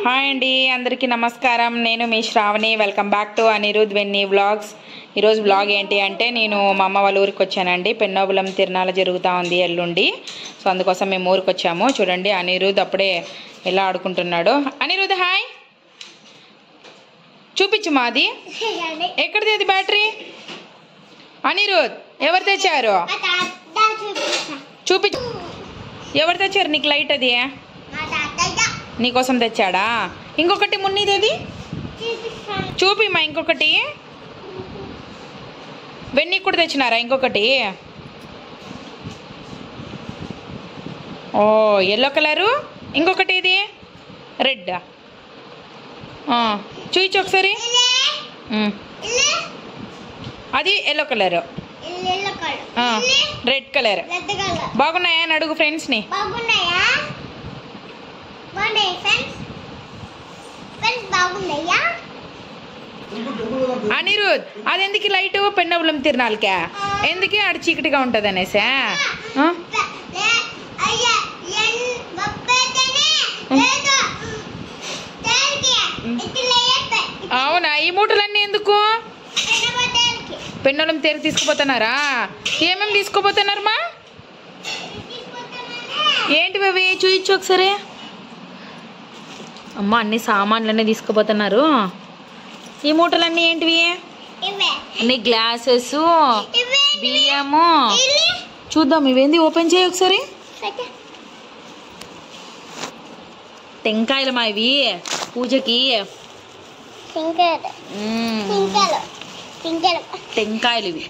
Hi అండి అందరికీ నమస్కారం నేను మీ Shravani welcome back to Anirudh Venni vlogs ఈరోజు వ్లాగ్ ఏంటి అంటే నేను మా అమ్మ వాళ్ళ ఊరికి వచ్చానండి పెన్నోబులం తిరణాల జరుగుతూ ఉంది ఎల్లుండి సో అందుకోసం మేము ఊరికి వచ్చాము చూడండి అనిరుద్ అప్పుడే ఎలా ఆడుకుంటున్నాడు అనిరుద్ హాయ్ చూపించు మాది ఎక్కడిది అది బ్యాటరీ అనిరుద్ ఎవరు తెచ్చారు చూపించు ఎవరు తెచ్చారు నీకు లైట్ అది నీకోసం తెచ్చాడా ఇంకొకటి మున్నీదేది చూపి మా ఇంకొకటి వెన్నీ కూడా తెచ్చినారా ఇంకొకటి ఓ ఎల్లో కలరు ఇంకొకటి ఇది రెడ్ చూయించు ఒకసారి ఉమ్. అది ఎల్లో కలరు రెడ్ కలర్ బాగున్నాయా అని అడుగు ఫ్రెండ్స్ని బాగున్నాయా బాగున్నాయి ఫ్రెండ్స్ ఫ్రెండ్స్ బాగున్నాయా అనిరుద్ అది ఎందుకు లైట్ పెన్నబులం తిరణాలకే ఎందుకే ఆడ చీకటిగా ఉంటుంది అనేసా అయ్యా ఎన్ బొప్పేతేనే లేదు తేలికి ఇట్లా చెప్పే అవునా ఈ మూటలన్నీ ఎందుకు ఎన్నబోతేలికి పెన్నోలం తేరు తీసుకుపోతున్నారా ఏమేమి తీసుకుపోతున్నారు మా తీసుకుంటానే ఏంటివి అవి చూయించు ఒకసారి అమ్మ అన్ని సామాన్లన్నీ తీసుకుపోతున్నారు ఈ మూటలన్నీ ఏంటివి ఇవే అన్ని గ్లాసెస్ ఇవే బియ్యము ఇల్లి చూద్దాం ఇవేంది ఓపెన్ చేయి ఒకసారి పెట్ట టెంకాయలు మా ఇవి పూజకి సింకేలు మ్మ్. సింకేలు సింకేలు టెంకాయలు ఇవి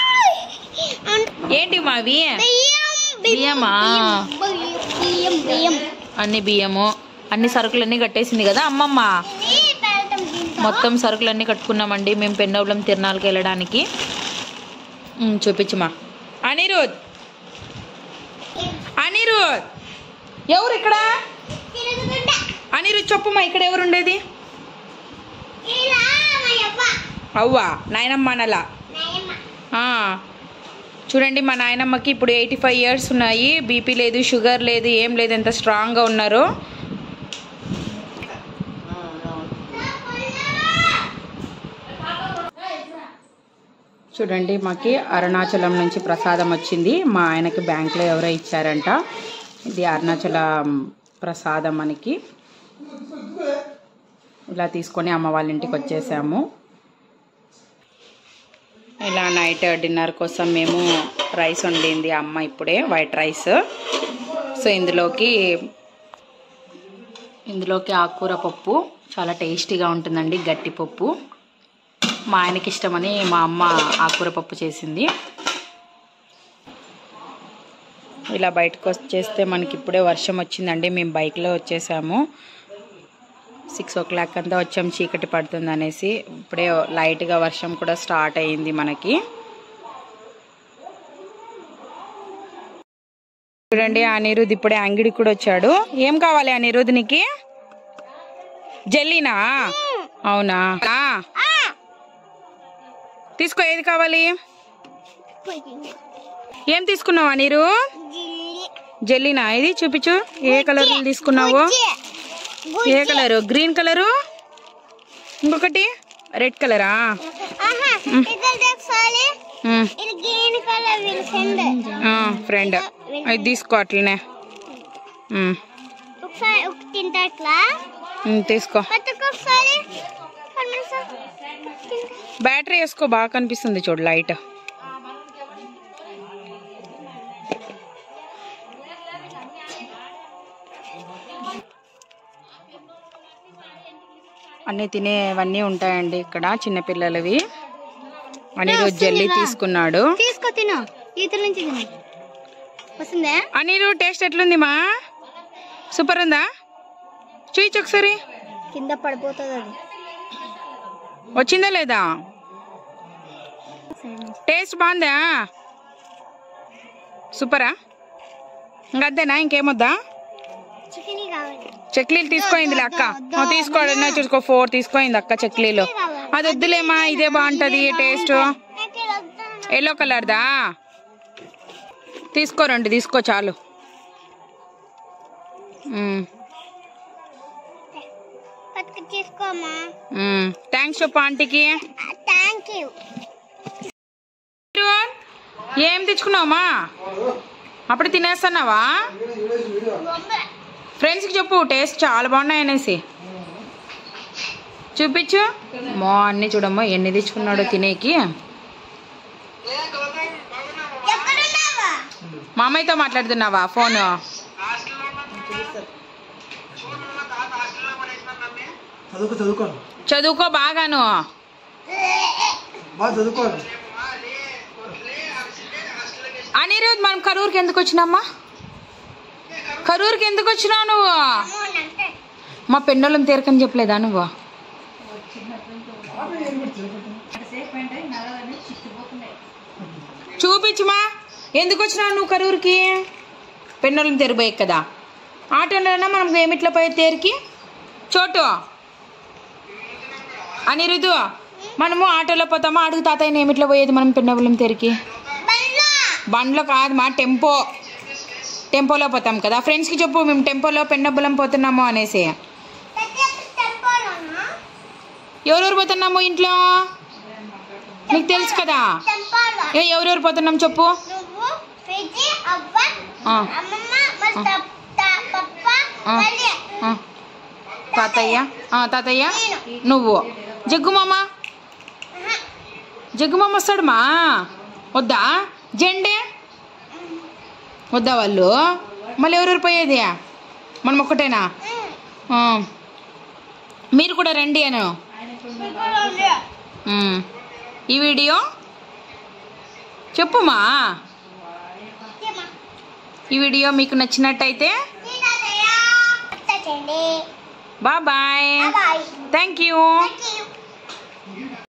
ఏంటి మావి బియ్యం బియ్యమా? బియ్యం బియ్యం అన్ని బియ్యము అన్ని సరుకులన్నీ కట్టేసింది కదా అమ్మమ్మ ఇది పెడతాం దీంట్లో మొత్తం సరుకులన్నీ కట్టుకున్నామండి మేము పెన్నోబులం తిరణాలకి వెళ్ళడానికి ఉమ్, చూపించమా అనిరుద్ అనిరుద్ ఎవరు ఇక్కడ తిరుగుతుంటా అనిరుద్ చెప్పుమా ఇక్కడ ఎవరు ఉండేది ఇలా మా యవ్వ అవ్వా నాయనమ్మ అనలా నాయమ్మ ఆ, చూడండి మా నాయనమ్మకి ఇప్పుడు ఎయిటీ ఫైవ్ ఇయర్స్ ఉన్నాయి బీపీ లేదు షుగర్ లేదు ఏం లేదు ఎంత స్ట్రాంగ్గా ఉన్నారు చూడండి మాకి అరుణాచలం నుంచి ప్రసాదం వచ్చింది మా ఆయనకి బ్యాంక్లో ఎవరో ఇచ్చారంట ఇది అరుణాచలం ప్రసాదం మనకి ఇలా తీసుకొని అమ్మ వాళ్ళ ఇంటికి వచ్చేసాము ఇలా నైట్ డిన్నర్ కోసం మేము రైస్ వండింది అమ్మ ఇప్పుడే వైట్ రైస్ సో ఇందులోకి ఇందులోకి ఆకుకూర పప్పు చాలా టేస్టీగా ఉంటుందండి గట్టి పప్పు మా ఆయనకి ఇష్టమని మా అమ్మ ఆకుకూర పప్పు చేసింది ఇలా బయటకు వచ్చేస్తే మనకి ఇప్పుడే వర్షం వచ్చిందండి మేము బైక్లో వచ్చేసాము సిక్స్ ఓ క్లాక్ అంతా వచ్చాం చీకటి పడుతుంది అనేసి ఇప్పుడే లైట్గా వర్షం కూడా స్టార్ట్ అయ్యింది మనకి చూడండి అనిరుద్ ఇప్పుడే అంగిడికి కూడా వచ్చాడు ఏం కావాలి అనిరుద్ నీకు జల్లీనా అవునా ఆ. తీసుకో ఏది కావాలి ఏం తీసుకున్నావు అనిరు జల్లీనా ఇది చూపించు ఏ కలర్ తీసుకున్నావు ఏ కలరు గ్రీన్ కలరు ఇంకొకటి రెడ్ కలరా ఆహా ఇక్కడ ఒకసారి ఇది గ్రీన్ కలర్ విల్సండ్ ఫ్రెండ్ అది తీసుకో అట్లనే ఉమ్, ఒకసారి ఒక తింటా అట్లా ఉమ్, తీసుకో పట్టుకు ఒకసారి కనిపిస్తా బ్యాటరీ వేసుకో బాగా కనిపిస్తుంది చూడు లైట్ అన్నీ తినేవన్నీ ఉంటాయండి ఇక్కడ చిన్నపిల్లలవి అనిరుద్ జల్లి తీసుకున్నాడు తీసుకో తిను ఈతల నుంచి తిను వస్తుందా అనిరు టేస్ట్ ఎట్లుంది మా సూపర్ ఉందా చూయించు ఒకసారి కింద పడిపోతుంది అది వచ్చిందా లేదా టేస్ట్ బాగుందా సూపరా ఇంకంతేనా ఇంకేమొద్దా చికెన్ కావాలి చెక్లీలు తీసుకోయిందిలే అక్క ఆ, తీసుకో అన్న చూసుకో ఫోర్ తీసుకోయింది అక్క చెక్లీలు అది వద్దులేమా ఇదే బాగుంటది టేస్ట్ నాకు ఇది వద్దు. ఎల్లో కలర్దా తీసుకో రెండు తీసుకో చాలు మ్మ్. చేసుకోమా థ్యాంక్స్ చెప్పు ఆంటీకి థ్యాంక్ యూ ఏం తెచ్చుకున్నావమ్మా అప్పుడు తినేస్తున్నావా ఫ్రెండ్స్కి చెప్పు టేస్ట్ చాలా బాగున్నాయి అనేసి చూపించు మా అన్ని చూడమ్మా ఎన్ని తెచ్చుకున్నాడో తినేకి ఎక్కడున్నావా మా అమ్మాయితో మాట్లాడుతున్నావా ఫోన్ చదువుకో చదువుకోను చదువుకో బాగాను బాగా చదువుకోను అనిరుద్ మనం కరూరుకి ఎందుకు వచ్చినామ్మా కరూరుకి ఎందుకు వచ్చినావు నువ్వు మా పెన్నోళ్ళం తీరకని చెప్పలేదా నువ్వు చూపించుమా ఎందుకు వచ్చినావు నువ్వు కరూరుకి పెన్నోళ్ళం తెరిపోయి కదా ఆటోలోనా మనం ఏమిట్లా పోయే తేరికి చోటు అనిరుదు మనము ఆటోలో పోతామా అడుగు తాతయ్య ఏమిట్లా పోయేది మనం పెన్నోళ్ళం తెరికి బండ్లో కాదు మా టెంపో టెంపోలో పోతాం కదా ఫ్రెండ్స్కి చెప్పు మేము టెంపోలో పెన్నబ్బులం పోతున్నాము అనేసి ఎవరెవరు పోతున్నాము ఇంట్లో నీకు తెలుసు కదా ఏ ఎవరెవరు పోతున్నాం చెప్పు నువ్వు విజి అవ్వ ఆ, అమ్మమ్మ మరి త- త- పప్ప ఆ, మళ్ళీ ఆ. తాతయ్య ఆ, తాతయ్య నువ్వు జగ్గుమామ జగ్గుమామ వస్తాడు మా వద్దా జెండే వద్దా వాళ్ళు మళ్ళీ ఎవరెవరు పోయేది మనం ఒక్కటేనా ఆ. మీరు కూడా రండి అను ఉమ్. ఈ వీడియో చెప్పుమా ఈ వీడియో మీకు నచ్చినట్టయితే చేయండి bye bye bye thank you thank you